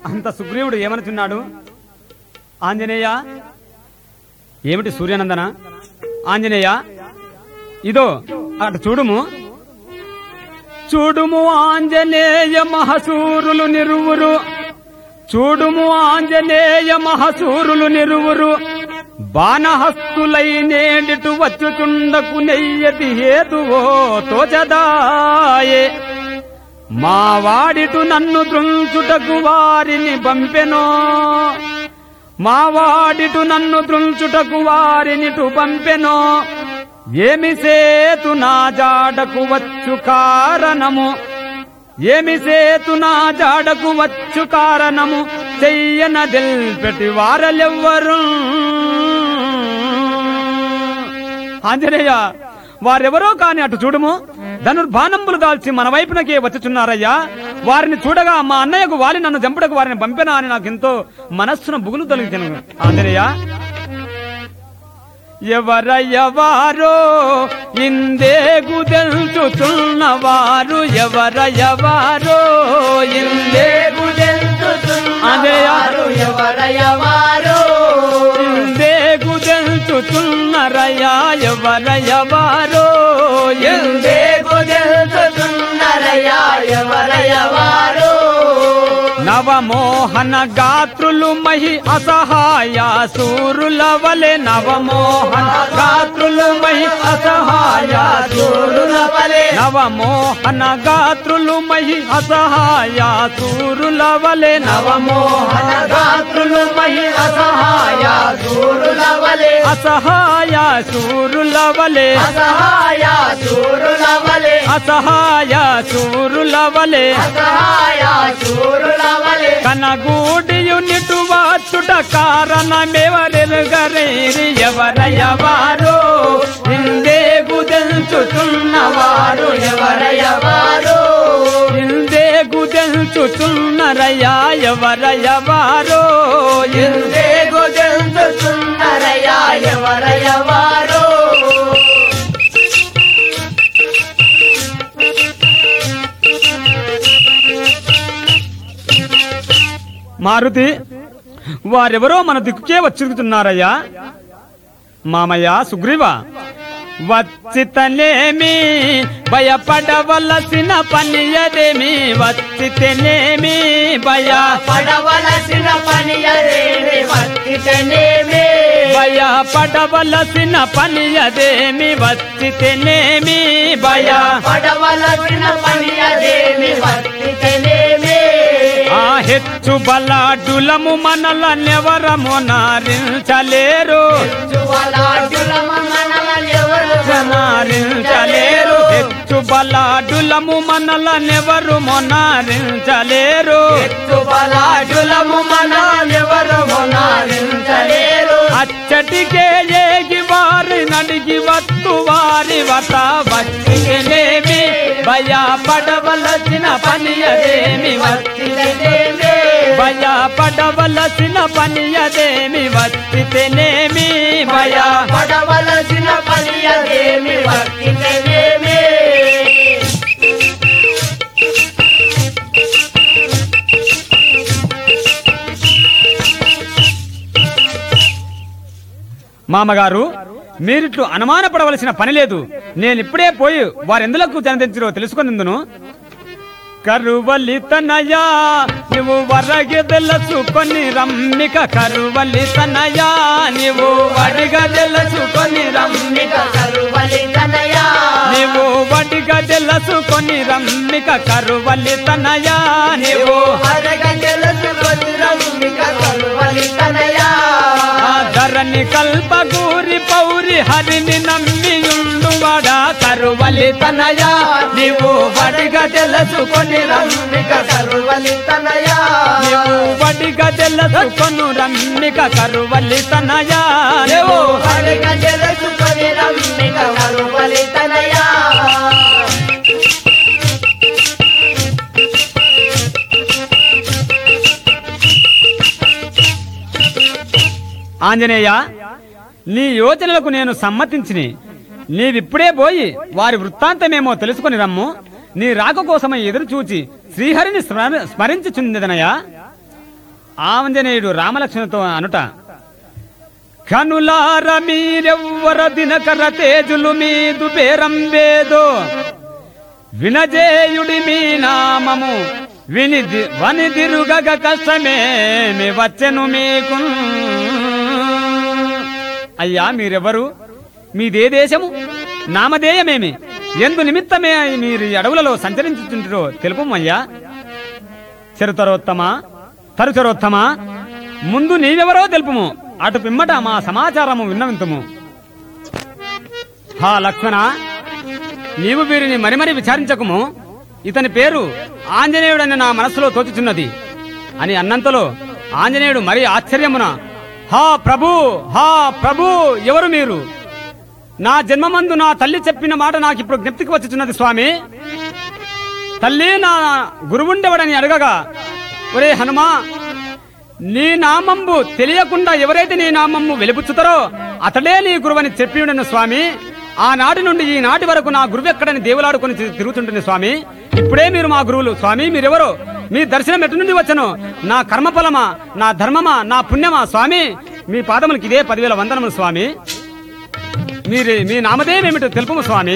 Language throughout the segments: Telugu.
అంత సుగ్రీవుడు ఏమనుచున్నాడు ఆంజనేయ ఏమిటి సూర్యనందన ఆంజనేయ ఇదో అటు చూడుము చూడుము ఆంజనేయ మహసూరులు నిరువురు చూడుము ఆంజనేయ మహసూరులు నిరువురు బాణహస్తులై నేడిటు వచ్చుచుండకు నెయ్యతి హేతువో తోచదాయే మా వాడిటు నన్ను దృంచుటకు వారిని పంపెనో మా వాడిటు నన్ను దృంచుటకు వారినిటు పంపెనో ఏమి సేతు నా జాడకు వచ్చు కారణము ఏమి సేతు నా జాడకు వచ్చు కారణము చెయ్యన దెల్పెటి వారలెవ్వరు ఆంజనేయ వారెవరో కాని అటు చూడుము ధనుర్బాణంబులు దాల్చి మన వైపునకే వచ్చుచున్నారయ్యా వారిని చూడగా మా అన్నయ్యకు వాలి నన్ను చంపుటకు వారిని పంపినా అని నాకు ఎంతో మనస్సున బుగులు తొలగించను ఆంజనేయ ఎవరయ్యవారో ఇందేగు తెలుచుచున్నవారు ఎవరయ్యవారో ఇందేగు తెలుచుచున్నవారు ఎవరయ్యవారు ఇందేగు తెలుచుచున్నరయ్యా ఎవరయ్యవారో ఇందే ఎందేగు తెలుచుచున్నరయ్యా ఎవరయ్యవారు నవమోహన గాత్రులు మహి అసహాయ సూరుల వలె నవమోహన గాత్రులు మహి అసహాయ సూరుల వలె నవమోహన గాత్రులు మహి అసహాయ సూరుల వలె నవమోహన గాత్రులు మహి అసహాయ సూరుల వలె అసహాయ సూరుల వలె అసహాయ సూరుల వలె అసహాయ సూరుల వలె అసహాయ సూరుల వలె కనగూడియు నిటు వచ్చుట కారణమెవరెరుగరేరి ఎవరయ్యవారో ఇందే గుదెంచుతున్నవారు ఎవరయ్యవారు ఇందే గుదెంచుతున్నరయ్యా ఎవరయ్యవారో ఇందే ఎందేగు తెలుచుచున్నరయ్యా ఎవరయ్యవారు మారుతి వారెవరో మన దిక్కుకే వచ్చుతున్నారయ్యా మామయ్య సుగ్రీవ వచ్చితనేమి భయపడవలసిన పని అదేమి వచ్చితేనేమి భయ పడవలసిన పని అదేమి వర్తితనేమి భయపడవలసిన పని అదేమి వచ్చితేనేమి భయ పడవలసిన పని అదేమి వర్తితనేమి ఆ హెచ్చు బలాడులము మనల నెవరము నారించలేరు జ్వాలాఢ్యులమ మనలనెవరు నారించలేరు హెచ్చు బలాడులము మనల నెవరు మొనారించలేరు జ్వాలాఢ్యులము మనలనెవరు మొనారించలేరు అచ్చటికే ఏగి వారి నడిగి వత్తు వారి వత వచ్చినేమి భయపడవలసిన పని అదేమి వర్తితనేమి భయపడవలసిన పని అదేమి వచ్చితేనేమి భయ పడవలసిన పని అదేమి వర్తితనేమి మామగారు మీరిట్లు అనుమానపడవలసిన పని లేదు నేనిప్పుడే పోయి వారెందులకు జనదించరో తెలుసుకునేందును కరువలి తనయా నువ్వు వరగెదలచుకొని రమ్మిక కరువలి తనయా నీవు వడిగదెలచుకొని రమ్మిక మిక కరువలి తనయా నీవు వడిగదెలచుకొని రమ్మిక కరువలి తనయా నీవు హరగ తెలుసుకొని రమ్మిక కరువలి తనయా ఆ ధరణి కల్పగూరి పౌరి హరిని నమ్మియుండువాడా కరువలి తనయా నీవు వడిగా తెలుసుకొని రమ్మిక కరువలి తనయా నీవు వడిగా తెలుసుకొను రమ్మిక కరువలి తనయా నీవు హరగ తెలుసుకొని రమ్మిక కరువలి తనయా ఆంజనేయ నీ యోచనలకు నేను సమ్మతించిని నీవిప్పుడే పోయి వారి వృత్తాంతమేమో తెలుసుకొని రమ్ము నీ రాక కోసమై ఎదురు చూచి శ్రీహరిని స్మర స్మరించుచుందనయా ఆంజనేయుడు రామలక్ష్మణతో అనుట కనులార మీరెవ్వర దినకర తేజులు మీదు పేరంబేదో వినజేయుడి మీ నామము విని ది- వనిదిరుగగ కష్టమేమి వచ్చెను మీకు అయ్యా మీరెవరు మీదే దేశము నామధేయమేమి ఎందు నిమిత్తమే మీరు ఈ అడవులలో సంచరించుతుంటారో తెలుపు అయ్యా చరితరోత్తమా తరుచరోత్తమా ముందు నీవెవరో తెలుపుము అటు పిమ్మట మా సమాచారము విన్నవింతుము హా లక్ష్మణ నీవు వీరిని మరి మరి విచారించకుము ఇతని పేరు ఆంజనేయుడని నా మనస్సులో తోచుచున్నది అని అన్నంతలో ఆంజనేయుడు మరి ఆశ్చర్యమున హా ప్రభు హా ప్రభు ఎవరు మీరు నా జన్మమందు నా తల్లి చెప్పిన మాట నాకు ఇప్పుడు జ్ఞప్తికి వచ్చుచున్నది స్వామి తల్లి నా గురువుండెవడని అడగగా ఒరే హనుమా నీ నామంబు తెలియకుండా ఎవరైతే నీ నామంబు వెలుపుచ్చుతారో అతడే నీ గురువని చెప్పి ఉండను స్వామి ఆనాటి నుండి ఈ నాటి వరకు నా గురువు ఎక్కడని దేవులాడుకొని తి- తిరుగుతుంటుంది స్వామి ఇప్పుడే మీరు మా గురువులు స్వామి మీరెవరో మీ దర్శనం ఎటు నుండి వచ్చను నా కర్మఫలమా నా ధర్మమా నా పుణ్యమా స్వామి మీ పాదములకి ఇదే పదివేల వందనములు స్వామి మీరు మీ నామధేయమేమిటో తెలుపము స్వామి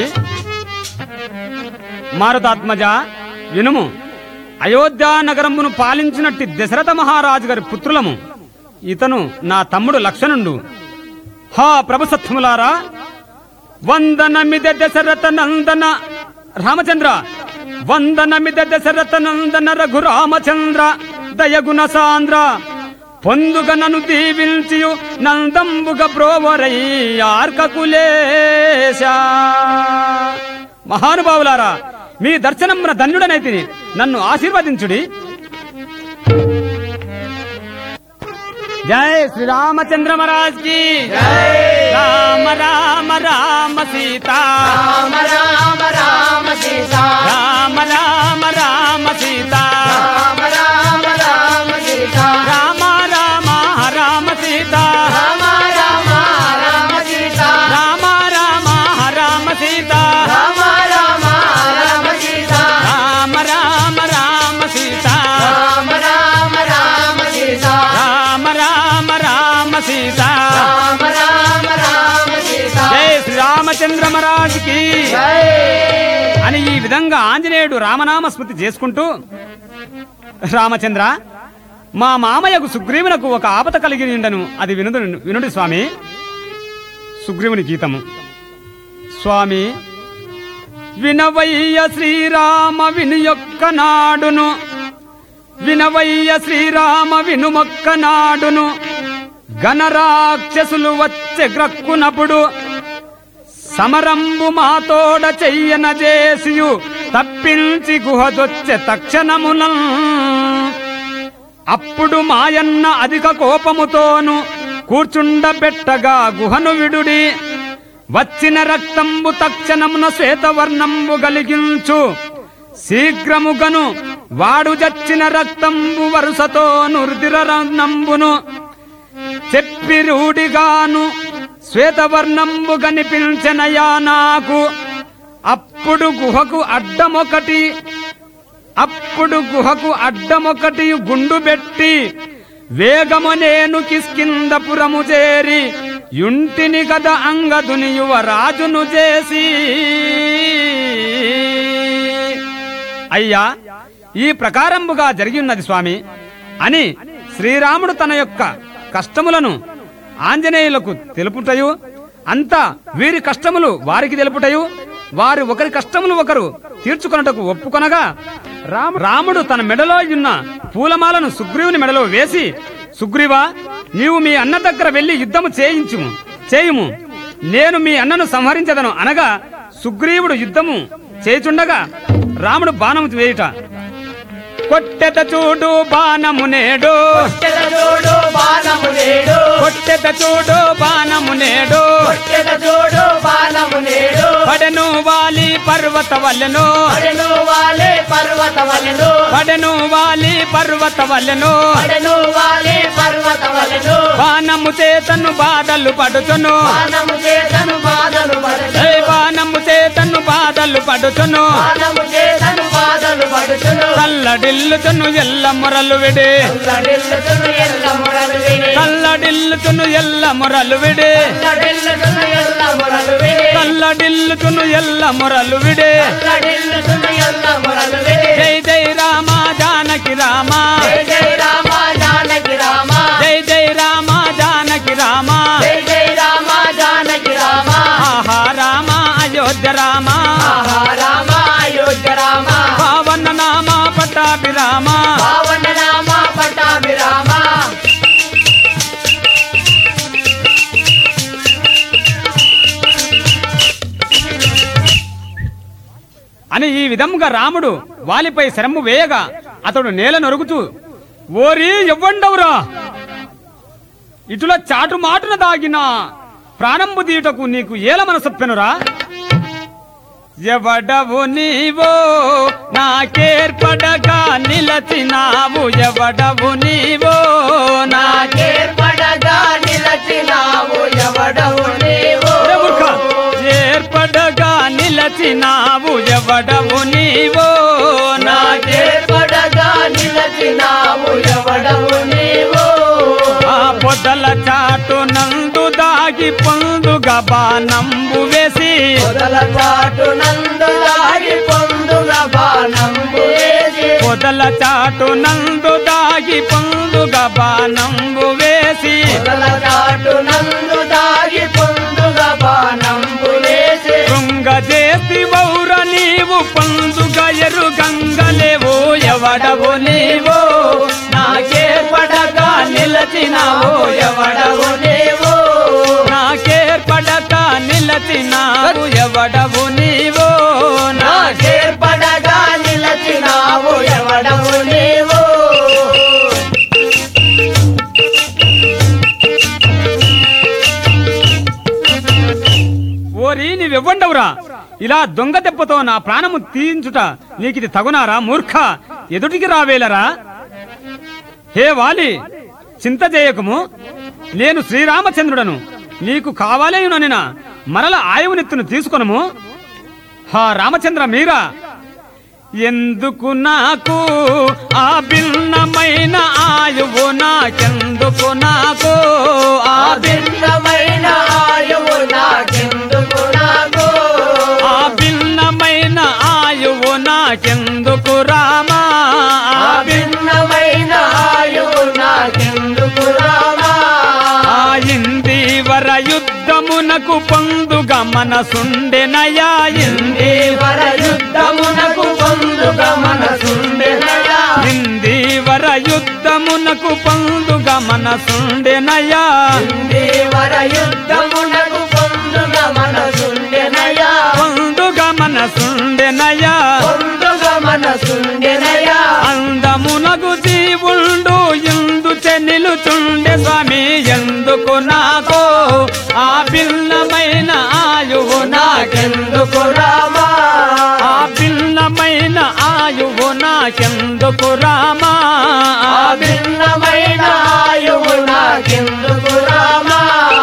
మారుతాత్మజ వినుము అయోధ్య నగరమును పాలించినట్టి దశరథ మహారాజు గారి పుత్రులము ఇతను నా తమ్ముడు లక్షణుండు హా ప్రభు సత్యములారా వందనమిద దశరథ నందన రామచంద్ర వందనమిద దశరథ నందన రఘురామచంద్ర దయగుణ సాంద్ర పొందుగ నన్ను దీవించియు నందంబుగ బ్రోవరయ్యార్కకులేశ మహానుభావులారా మీ దర్శనమున ధన్యుడనైతిని నన్ను ఆశీర్వదించుడి జై శ్రీరామచంద్ర మహారాజ్ కి రామ రామ రామ సీత రామ రామ రామ సీత రామ రామ రామ సీత రామ రామ రామ సీత రామ రామ రామ సీత రామ రామ రామ సీత రామ రామ రామ సీత రామ రామ రామ సీత రామ రామ రామ సీత రామ రామ రామ సీత రామ రామ రామ సీత రామ రామ రామ సీత జై శ్రీరామచంద్ర మహారాజ్ కి జై అని ఈ విధంగా ఆంజనేయుడు రామనామ స్మృతి చేసుకుంటూ రామచంద్ర మా మామయ్యకు సుగ్రీవునకు ఒక ఆపత కలిగి ఉండను అది వినుడు వినుడి స్వామి సుగ్రీవుని గీతము స్వామి వినవయ్య శ్రీరామ వినుయొక్క నాడును వినవయ్య శ్రీరామ వినుమొక్క నాడును గణరాక్షసులు వచ్చె గ్రక్కునప్పుడు సమరంబు మాతోడ చెయ్యన చేసియు తప్పించి గుహదొచ్చే తక్షణమున అప్పుడు మాయన్న అధిక కోపముతోను కూర్చుండబెట్టగా గుహను విడుడి వచ్చిన రక్తంబు తక్షణమున శ్వేతవర్ణంబు గలిగించు శీఘ్రముగను వాడు జచ్చిన రక్తంబు వరుసతో నుర్దిరనంబును చెప్పి రూడిగాను శ్వేతవర్ణంబు కనిపించనయా నాకు అప్పుడు గుహకు అడ్డమొకటి అప్పుడు గుహకు అడ్డమొకటి గుండు పెట్టి వేగము నేను కిష్కిందపురము చేరి యుంటిని గద అంగదుని యువరాజును చేసి అయ్యా ఈ ప్రకారంబుగా జరిగి ఉన్నది స్వామి అని శ్రీరాముడు తన యొక్క కష్టములను ఆంజనేయులకు తెలుపుటయు అంతా వీరి కష్టములు వారికి తెలుపుటయు వారి ఒకరి కష్టములు ఒకరు తీర్చుకొనుటకు ఒప్పుకొనగా రామ- రాముడు తన మెడలో ఉన్న పూలమాలను సుగ్రీవుని మెడలో వేసి సుగ్రీవా నీవు మీ అన్న దగ్గర వెళ్లి యుద్ధము చేయించుము చేయుము నేను మీ అన్నను సంహరించదను అనగా సుగ్రీవుడు యుద్ధము చేయుచుండగా రాముడు బాణము వేయుట కొట్టెత చూడు బాణము నేడు కొట్టెల చూడు బాణము నేడు కొట్టెత చూడు బాణము నేడు కొట్టెల చూడు బాణము నేడు పడెను వాలి పర్వత వల్లెను పడెను వాలే పర్వత వలెను పడెను వాలి పర్వత వల్లెను పడెను వాలే పర్వత వలెను బాణము చేతను బాధలు పడుచును బాణము చేతను బాధలు పడెను ఏ బాణము చేతను బాధలు పడుచును బాణము చేతను బాధలు పడుచును తల్లడిల్లుచును ఎల్ల మొరలు విడి కల్లడిల్లుచును ఎల్ల మురలు విని తల్లడిల్లుచును ఎల్ల మొరలు విడి కల్లడిల్లుచును ఎల్ల మురలు విని తల్లడిల్లుచును ఎల్ల మొరలు విడి కల్లడిల్లుచును ఎల్ల మురలు విని జై జై రామ జానకి రామ జై జై రామ జానకి రామ జై జై రామ జానకి రామ జై జై రామ జానకి రామ ఆహా రామ అయోధ్య రామ ఆహా రామ అయోధ్య రామ పావన నామ పట్టాభి రామ పావన నామ పట్టాభి రామ అని ఈ విధముగా రాముడు వాలిపై శరము వేయగా అతడు నేల నొరుగుతూ ఓరి ఎవ్వండవురా ఇటుల చాటు మాటున దాగిన ప్రాణంబు దీటకు నీకు ఏల మనసొప్పెనురా ఎవడవు నీవో నాకేర్పడగా నిలచినావు ఎవడవు నీవో నాకే నాకేర్పడగా నిలచినావు ఎవడవు నీవు ఒరే మూర్ఖ! ఏర్పడగా నిలచినావు ఎవడవు నీవో నాకే నాకేర్పడగా నిలచినావు ఎవడవు నీవు ఆ పొదల చాటు నందు దాగి పొందుగా బాణంబు వేసి మొదల చాటు నందు దాగి పొందుల బాణంబు వేసి పొదల చాటు నందు దాగి పొందుగా బాణంబు వేసి మొదల చాటు నందు దాగి పొందుల బాణంబు వేసి శృంగ చేసి వౌర నీవు పొందుగా ఎరు గంగలేవు ఎవడవు నీవో నాకేర్పడగా నిలచినావు ఎవడవు నీవు నాకేర్పడగా నిలచినావు ఎవడవు నీవో నా నాకేర్పడగా నిలచినావు ఎవడవు నీవు ఓరి నీవెవ్వండవురా ఇలా దొంగ దెబ్బతో నా ప్రాణము తీయించుట నీకిది తగునారా మూర్ఖ ఎదుటికి రావేలరా హే వాలి చింత చేయకము నేను శ్రీరామచంద్రుడను నీకు కావాలేయుననిన మరల ఆయువునెత్తును తీసుకొనము హా రామచంద్ర మీరా ఎందుకు నాకు ఆ భిన్నమైన ఆయువు నాకెందుకు నాకు ఆ ఆ భిన్నమైన ఆయువు నాకెందుకు నాకు ఆ భిన్నమైన ఆయువు నాకెందుకు రామా ఆ భిన్నమైన ఆయువు నాకెందుకు రామా ఆ ఇందీవర యుద్ధమునకు పొందుగా మనసుండెనయా ఇంది దేవర యుద్ధమునకు పొందుగా మనసుండెనయా ఇందీవర యుద్ధమునకు పొందుగా మనసుండెనయా దేవర యుద్ధమునకు పొందుగా మనసుండెనయా పొందుగా మనసుండెనయా పొందుగా మనసుండెనయా అందమునకు జీవుండు ఎందు నిలుచుండె స్వామి ఎందుకు నాకు ఆ భిన్నమైన ఆయువు నాకెందుకు నాకెందుకు రామా ఆ భిన్నమైన ఆయువు నాకెందుకు రామా ఆ భిన్నమైన ఆయువు నాకెందుకు రామా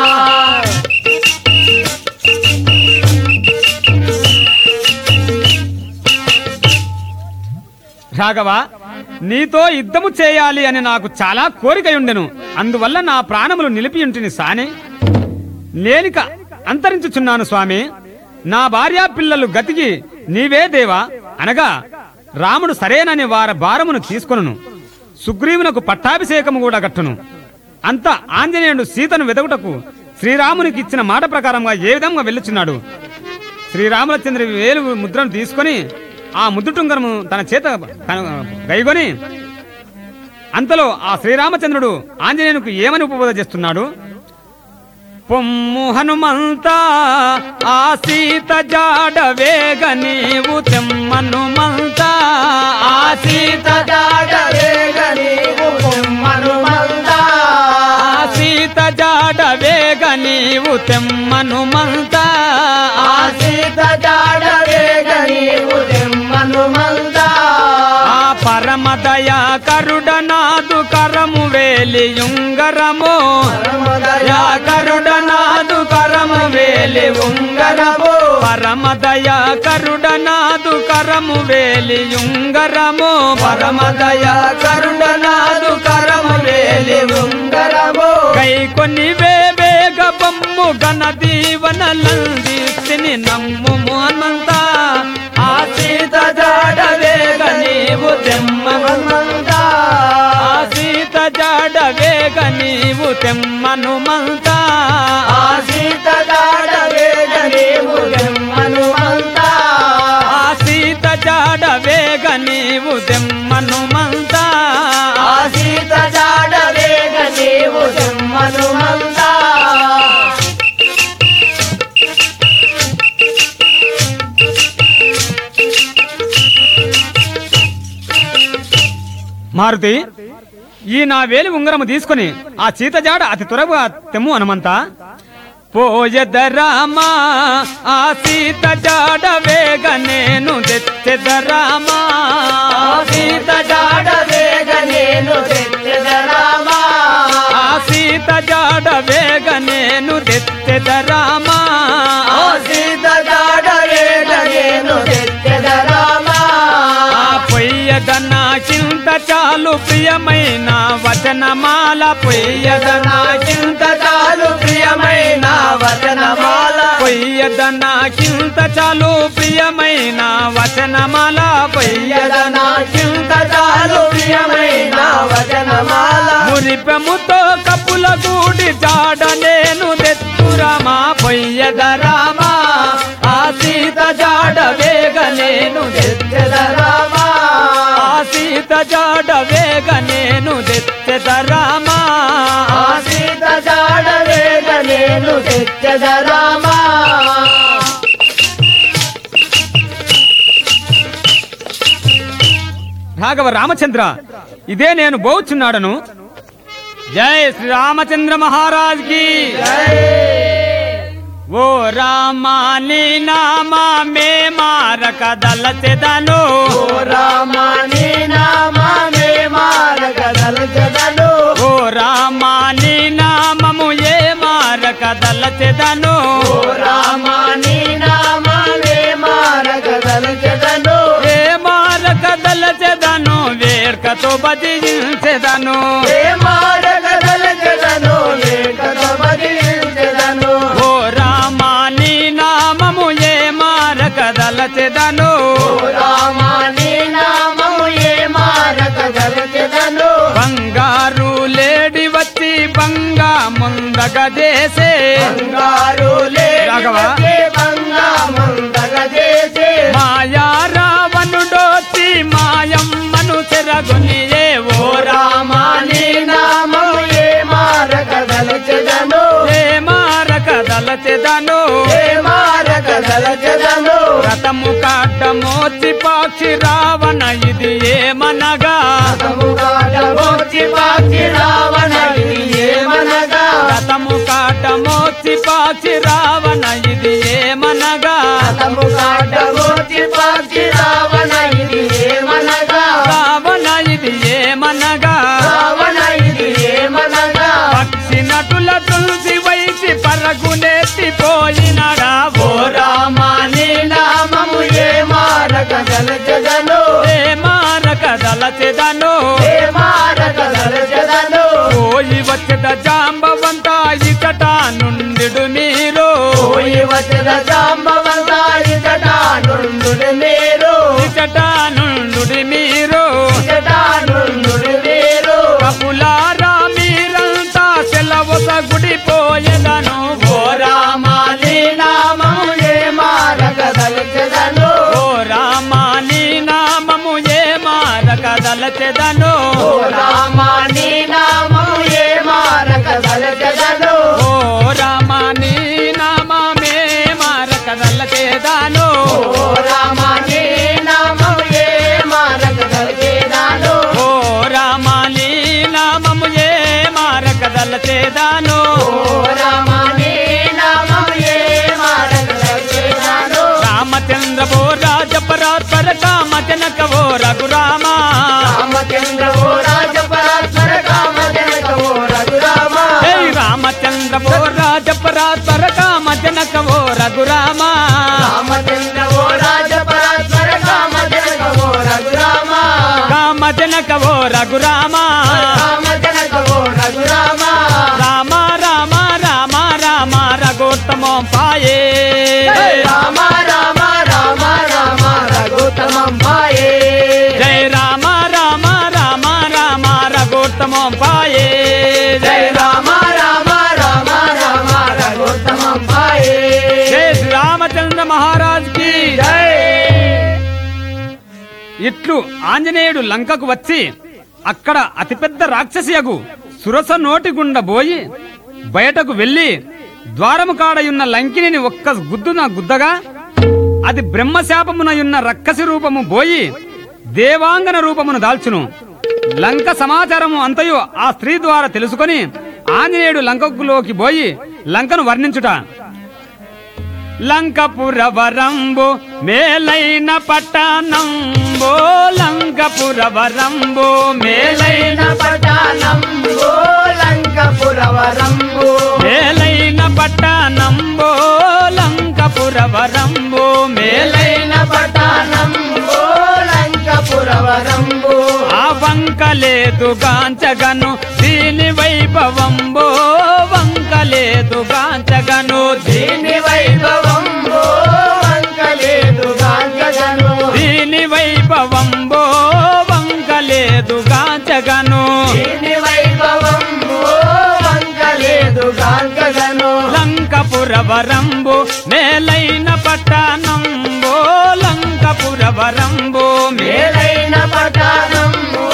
రాఘవ నీతో యుద్ధము చేయాలి అని నాకు చాలా కోరిక ఉండెను అందువల్ల నా ప్రాణములు నిలిపి ఉంటిని సాని నేనిక అంతరించుచున్నాను స్వామి నా భార్యా పిల్లలు గతికి నీవే దేవా అనగా రాముడు సరేనని వారి భారమును తీసుకొనును సుగ్రీవునకు పట్టాభిషేకము కూడా గట్టును అంత ఆంజనేయుడు సీతను వెదకుటకు శ్రీరామునికి ఇచ్చిన మాట ప్రకారంగా ఏ విధంగా వెళ్ళుచున్నాడు శ్రీరామచంద్ర వేలు ముద్రను తీసుకొని ఆ ముద్దుటుంగరము తన చేత తన- గైగొని అంతలో ఆ శ్రీరామచంద్రుడు ఆంజనేయునికి ఏమని ఉపబోధ చేస్తున్నాడు పొమ్ము హనుమంత ఆ సీత జాడ వేగ నీవు తెమ్మనుమంత ఆ సీత సీత జాడ వేగ నీవు పొమ్మనుమంత ఆ సీత జాడ వేగ నీవు తెమ్మనుమంత ఆ సీత జాడ వేగ నీవు తెమ్మనుమంత ఆ పరమదయా కరుడనాదు కరము వేలియుంగరము యా కరుడనాదు కరము వేలి ఉంగరము పరమదయా కరుడనాదు కరము వేలియుంగరము పరమదయ కరుణనాదు కరము వేలి ఉంగరము కై కొన్ని వేవేగ బొమ్ము గణ దీవనలందిస్తిని నమ్ము హనుమంత ఆ సీత జాడ వేగ నీవు తెమ్మ హనుమంతా ఆ సీత జాడ వేగ నీవు తెమ్మనుమంత ఆ సీత జాడ వేగ నీవు హనుమంతా ఆ సీత జాడ వేగ నీవు తెమ్మనుమంత ఆ సీత జాడ వేగ నీవు హనుమంతా మారుతి ఈ నా వేలి ఉంగరము తీసుకుని ఆ చీత జాడ అతి త్వరగా తెమ్ము హనుమంత పోయదరామా ఆ సీత జాడ వేగ నేను తెచ్చెదరామా ఆ సీత జాడ వేగ నేను తెచ్చదరామా ఆ సీత జాడ వేగ నేను తెచ్చెదరామా ఆ సీత జాడ వేగ నేను తెచ్చదరామా ఆ పొయ్యదన చింత చాలు ప్రియమైన వచనమాల పొయ్యదన చింత చాలు ప్రియమైన వచనమాల పొయ్యదన చింత చాలు ప్రియమైన వచనమాల పొయ్యదన యదన చింత చాలు ప్రియమైన వచనమాల మురిపెముతో కప్పుల గూడి జాడ నేను తెత్తురమా పొయ్యదరామా ఆ సీత జాడ వేగ నేను తెచ్చదరామా ఆ సీత జాడ వేగ నేను తెచ్చెదరామా ఆ సీత జాడ వేగ నేను తెచ్చదరామా రాఘవ రామచంద్ర ఇదే నేను బోచున్నాడను జై శ్రీ రామచంద్ర మహారాజ్ కి ఓ రామాని నామా మే మారక దళచెదను ఓ రామాని నామే మారగదలచదను ఓ రామాని నామము ఏ మారక దళచెదను ఓ రామాని నామే మారగదలచదను ఏ మారక దళచెదను వేర్కతో భజించెదను ఏ మారగదలచదను లేఖత బదిలించదను ఓ రామాని నామము ఏ మారక దళచెదను ఓ రామాని నామము ఏ మారగదలచదను బంగారు లేడి వచ్చి బంగా ముందగ చేసే బంగారు రాఘవ. లేఖతే బంగా మందగ చేసే మాయా రావణుడోచి మాయమ్మను చెరగొని ఏ ఓ రామాని నామము ఏ మారగదలచదను ఏ మారక దళచెదను ఏ మారగదలచదను రథము కాటమోచి పాక్షి రావణ ఇది ఏమనగా రథముగాటమోచి పాకి రావణ ఇది ఏమనగా రథము కాటమోచి పాక్షి రావణ ఇది ఏమనగా రథముగాటమోచి పాకి రావణ ఇది ఏమనగా రావణ ఇది ఏమనగా రావణ ఇది ఏమనగా పక్షి నటుల తులసి వైసి పరగునెత్తి పోయినడా ఓ రామాని నామము ఏ మారగదలచదను ఏ మారక దళచెదను ఏ మారగదలచదను పోయి వచ్చద జాంబవంత ఇచట నుండిడు మీరు పోయి వచ్చిన జాంబవంతాయి జటా నుండుడి మీరు ఇచట నుండుడి మీరు జటా నుండుడి మీరు కపులారా మీరంతా సెలవుస గుడి పోయేదను ఓ రామాని నామము ఏ మారగదలచదను ఓ రామాని నామము ఏ మారక దళచెదను ఓ రామాని నామము ఏ మారగదలచదను ఓ రామాని నామమే మారక దళచెదను ఓ రామాని నామము ఏ మారగదలచేదాను ఓ రామాని నామము ఏ మారక దళచెదను ఓ రామాని నామము ఏ మారగదలచేదాను రామచంద్ర ఓ రాజపరాత్పర కామ జనక ఓ రఘురామ రామచంద్ర ఓ రాజపరాత్మర కామ జనక ఓ రఘురామ జై రామచంద్ర ఓ రాజపరాత్పర కామ జనక ఓ రఘురామ రామచంద్ర ఓ జనకవో రఘురామ రామ జనకవో రఘురామ రామ రామ రామ రామ రఘుత్తమం పాయే రామ రామ రామ రామ రఘుతమం పాయే జై రామ రామ రామ రామ రఘుత్తమం పాయే జై రామ రామ రామ రామ రఘుతమం పాయే జై శ్రీ రామచంద్ర మహారాజ్ కి జై ఇట్లు ఆంజనేయుడు లంకకు వచ్చి అక్కడ అతిపెద్ద రాక్షసియగు సురస నోటి గుండా పోయి బయటకు వెళ్లి ద్వారము కాడయున్న లంకిని ఒక్క గుద్దున గుద్దగా అది బ్రహ్మశాపమునయున్న రక్కసి రూపము పోయి దేవాంగన రూపమును దాల్చును లంక సమాచారము అంతయు ఆ స్త్రీ ద్వారా తెలుసుకొని ఆంజనేయుడు లంకకులోకి పోయి లంకను వర్ణించుట లంకపురవరంబు మేలైన పట్టణంబో లంకపురవరంబు మేలైన మేలైన పట్టణంబో లంకపురవరంబు మేలైన పట్టణంబో లంకపురవరంబు మేలైన మేలైన పట్టణంబో లంకపురవరంబు ఆ వంకలేదు గాంచగను దీని వైభవంబో వంకలేదు గాంచగను దీని వైభవంబో వంకలేదు గాంగను దీని వైభవంబో వంకలేదు గాంచగను దీని వైభవంబో వంకలేదు గాంగను లంకపురవరంబు మేలైన పట్టణంబో లంకపురవరంబు మే మేలైన పట్టణంబో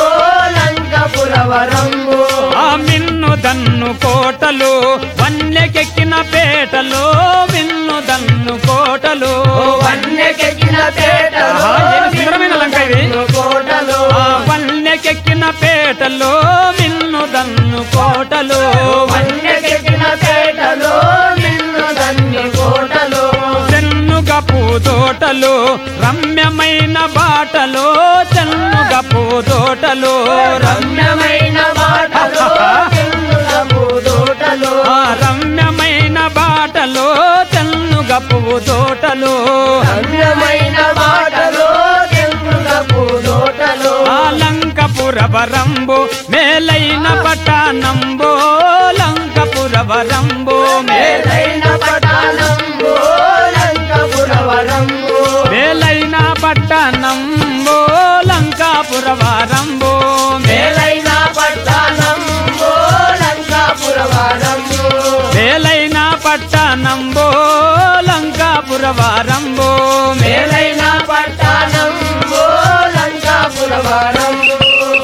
లంకపురవరంబు ఆ మిన్ను దన్ను కోటలు వన్యకెక్కిన పేటలు మిన్ను దన్ను కోటలు వన్నెకెక్కిన పేటలు ఆహా, ఏమి సుందరమైన లంక ఇది. కోటలు ఆ వన్యకెక్కిన పేటలు మిన్ను దన్ను కోటలు వన్నెకెక్కిన పేటలు నిన్ను దన్ని కోటలు చెన్నుగపు తోటలు రమ్యమైన బాటలు చెన్నుగపు తోటలు రమ్యమైన మాటలు చెల్లులపు దోటలు ఆ రమ్యమైన బాటలు చెన్నుగపు తోటలు రమ్యమైన మాటలు చెల్లులపు దోటలు ఆలంకపురవరంబు మేలైన పట్టణంబు లంకపురవరంబు మేలైన పట్టణంబు లంకపురవరంబు మేలైన పట్టణంబు లంకాపురవరంబు మేలైన పట్టణంబు లంకాపురవరంబు మేలైన పట్టణంబు లంకాపురవరంబు మేలైన పట్టణంబు లంకాపురవరంబు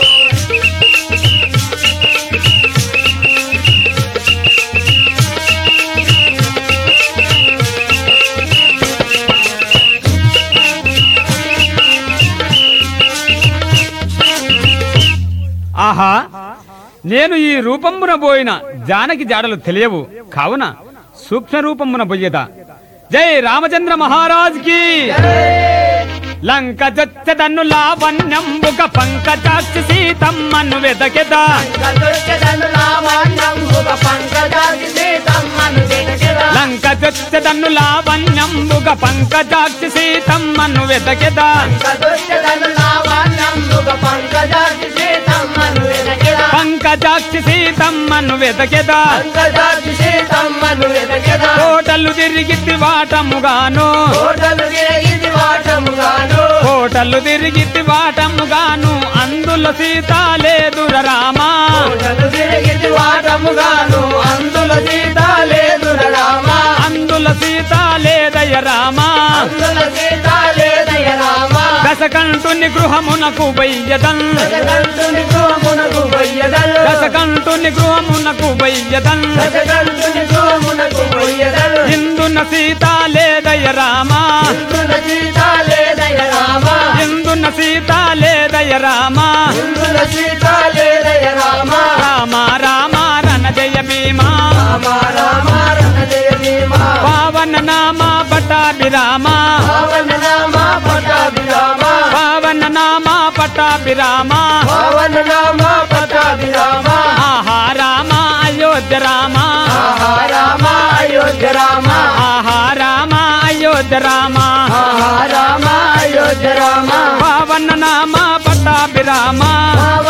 ఆహా నేను ఈ రూపమున పోయిన జానకి జాడలు తెలియవు కావున సూక్ష్మ రూపమున పోయేదా జై రామచంద్ర మహారాజ్ కి లంక జొచ్చదన్ను లావణ్యంబుక పంకజాక్షి సీతమ్మను వెదకెదా కదొచ్చదను లావణ్యంబుగ పంకజాతి సీతమ్మను వెతకెదా. లంక జొచ్చదన్ను లావణ్యంబుక పంకజాక్షి సీతమ్మను వెదకెదా కదొచ్చదను లావణ్యంబుగ పంకజాతి సీతమ్మను వెతకెదా. పంకజాక్షి సీతమ్మను వెదకెదా పంకజాతి సీతమ్మను వెతకెదా. కోటలు తిరిగిద్ది వాటముగాను కోటలు తిరిగి వాటముగాను కోటలు తిరిగిద్ది వాటముగాను అందులో సీత లేదుర రామా కోటలు తిరిగి వాటముగాను అందులో సీత లేదు రామ అందులో సీత లేదయ రామా అందులో సీత లేదయ రామ దశకంఠుని గృహమునకు వయ్యదన్ దశకంఠుని గోమునకు పొయ్యదలు దశకంఠుని గృహమునకు వయ్యదన్ దశకంఠుని గోమునకు పొయ్యదలు ఇందున సీత లేదయ రామా ఇందుల సీత లేదయ రామ ఇందున సీత లేదయ రామా ఇందుల సీత లేదయ రామ రామ రామ రణ జయ భీమా రామ రామ రణజయ భీమ పావన నామ పటాభిరామ పవన నామ పటాభిరామ పావన నామ పటాభిరామ పవన నామ పటాభిరామ ఆహా రామ అయోధ్య రామ ఆహా రామ అయోధ్య రామ ఆహా రామ అయోధ్య రామ ఆహా రామ అయోధ్య రామ పావన నామ పటాభిరామ పవన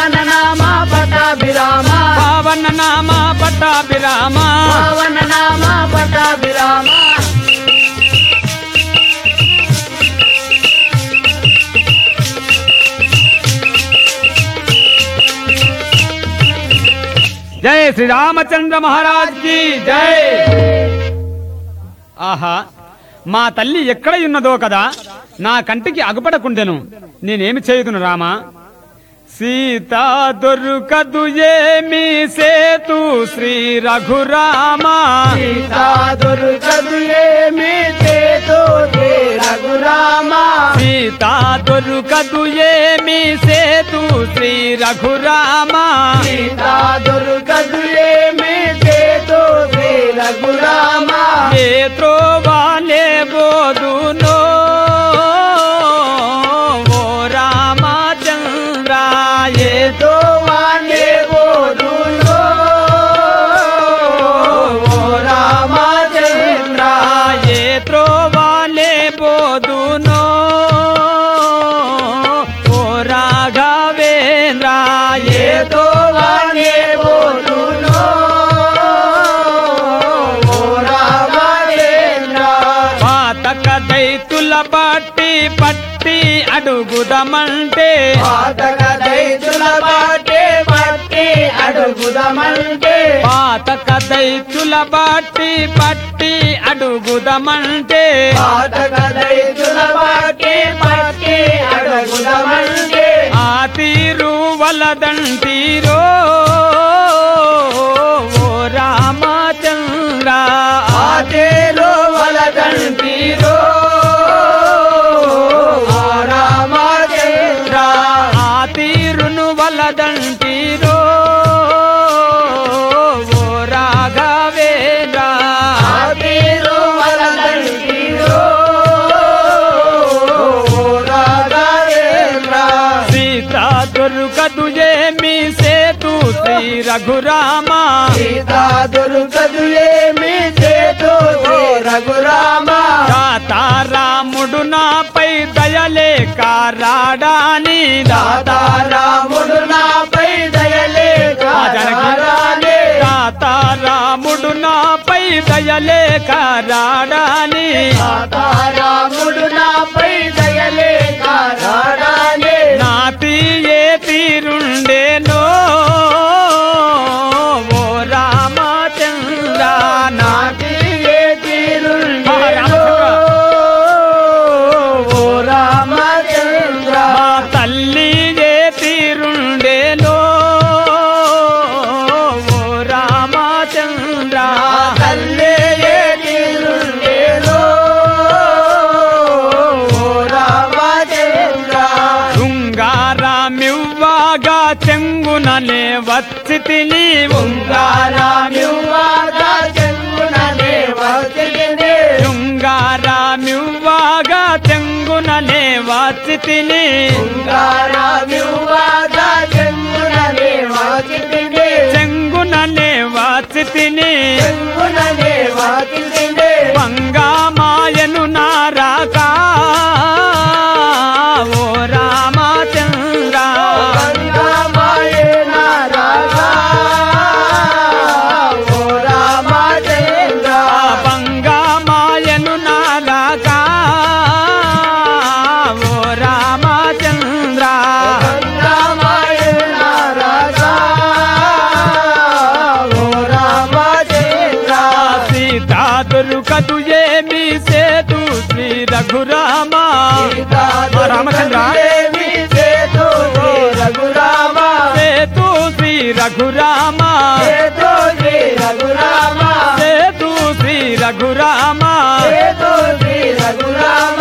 పావన నామ పట్టాభిరామ పవన నామ పట్టాభిరామ జై శ్రీరామచంద్ర మహారాజ్ కి జై ఆహా మా తల్లి ఎక్కడ ఉన్నదో కదా నా కంటికి అగుపడకుండెను నేనేమి చేయుదును రామా సీత దొరుకదు ఏమి సేతు శ్రీ రఘురామ సీతా దొరకదు ఏమి చేతో శ్రీ రఘురామ సీత దొరుకదు ఏమి సేతు శ్రీ రఘురామ సీతా దొరకదు ఏమి చేతో శ్రీ రఘురామ ఏ త్రోవాలే బోదునో ఓ రామచంద్ర ఏ ఏదో వాణ్ణే బోధులో ఓ రామచంద్ర ఏ త్రోవాలే బోదునో ఓ రాఘవేంద్ర ఏ ఏదో వాణ్ణే బోధులో ఓ రామచంద్ర పాతక దైతుల బట్టి పట్టి అడుగుదమంటే పాతక దైతుల బాటే పట్టి అడుగుదమంటే పాతక దైతుల బట్టి పట్టి అడుగుదమంటే పాతక దైతుల బాటే పట్టి అడుగుదమంటే ఆ తీరు వలదంటీరో ఓ రామచంద్ర ఆటేలో వలదంటీరో ఆ రామచంద్ర ఆ తీరును వలదంటీరో ఓ రాఘవేంద్ర ఆటేలో వలదంటీరో ఓ రాఘవేంద్ర సీత దొరుకదు ఏమి సేతు శ్రీ రఘురామ సీతా దొరకదు ఏమి చేతో శ్రీ రఘురామ రాముడు నాపై దయలేక రాడాని దాతా రాముడు నాపై దయలేక రారానే. రాముడు నాపై దయలేక రాడాని దాతా రాముడు నాపై దయలేక రారానే. నాతి ఏ తీరుండేనో ఓ రామచంద్ర నా నాటి ఏ తీరుండేనో. రామచంద్ర. ఓ రామచంద్ర మా తల్లి ఏ తీరుండేనో ఓ రామచంద్ర నా తల్లే ఏ తీరుండేనో. ఓ రామచంద్ర శృంగారమివ్వగా చెంగుననే వచ్చి తిని ఉంగారామివ్వగా చెంగుననే వచ్చితిని. శృంగారమివ్వగా చెంగుననే వచ్చి తిని ఉంగారామివ్వగా చెంగుననే వచ్చితిని. చెంగుననే వచ్చి తిని చెంగుననే వచ్చితిని. పంగామాయను నారాకా ఓ రామచంద్ర గంగామాయే నారాగా. ఓ రామచంద్ర. పంగామాయను నారాకా ఓ రామచంద్ర గంగామాయే నారాగా. ఓ రామచంద్ర. సీతా దొరుకదు ఏమి సేతు శ్రీ రఘురామ రామచంద్ర దేవి చేతో శ్రీ రఘురామ సేతు శ్రీ రఘురామ చేతో శ్రీ రఘురామ సేతు శ్రీ రఘురామ చేతో శ్రీ రఘురామ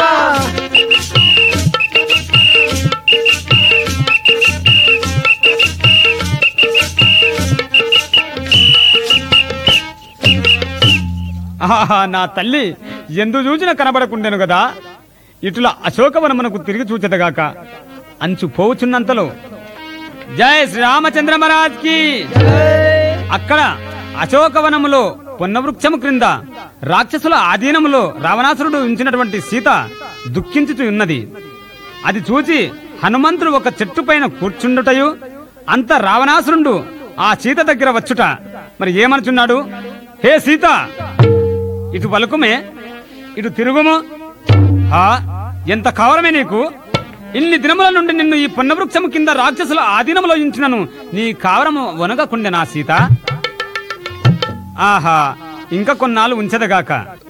ఆహా నా తల్లి ఎందు చూచిన కనబడకుండెను కదా ఇటుల అశోకవనమునకు తిరిగి చూచెదగాక అంచు పోవుచున్నంతలో జయ శ్రీరామచంద్ర మహారాజ్ కి అక్కడ అశోకవనములో పొన్నవృక్షము క్రింద రాక్షసుల ఆధీనములో రావణాసురుడు ఉంచినటువంటి సీత దుఃఖించుతూ ఉన్నది అది చూచి హనుమంతుడు ఒక చెట్టు పైన కూర్చుండుటయు అంత రావణాసురుడు ఆ సీత దగ్గర వచ్చుట మరి ఏమనుచున్నాడు హే సీత ఇటు పలుకుమే ఇటు తిరుగుము హా ఎంత కావరమే నీకు ఇన్ని దినముల నుండి నిన్ను ఈ పొన్నవృక్షము కింద రాక్షసుల ఆధీనంలో ఉంచినను నీ కావరము వనగకుండె నా సీత ఆహా ఇంకా కొన్నాళ్ళు ఉంచదగాక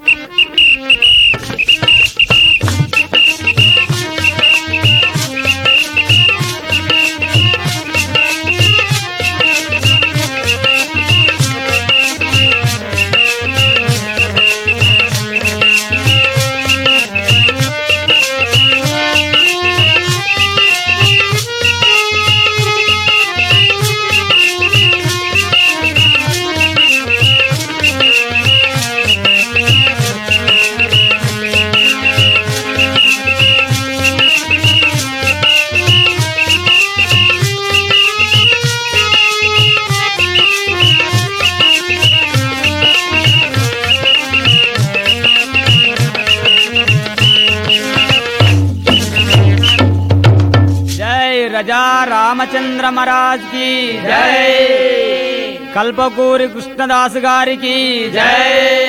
జై రజా రామచంద్ర మహారాజ్ కి జై కల్పకూరి కృష్ణదాస్ గారికి జై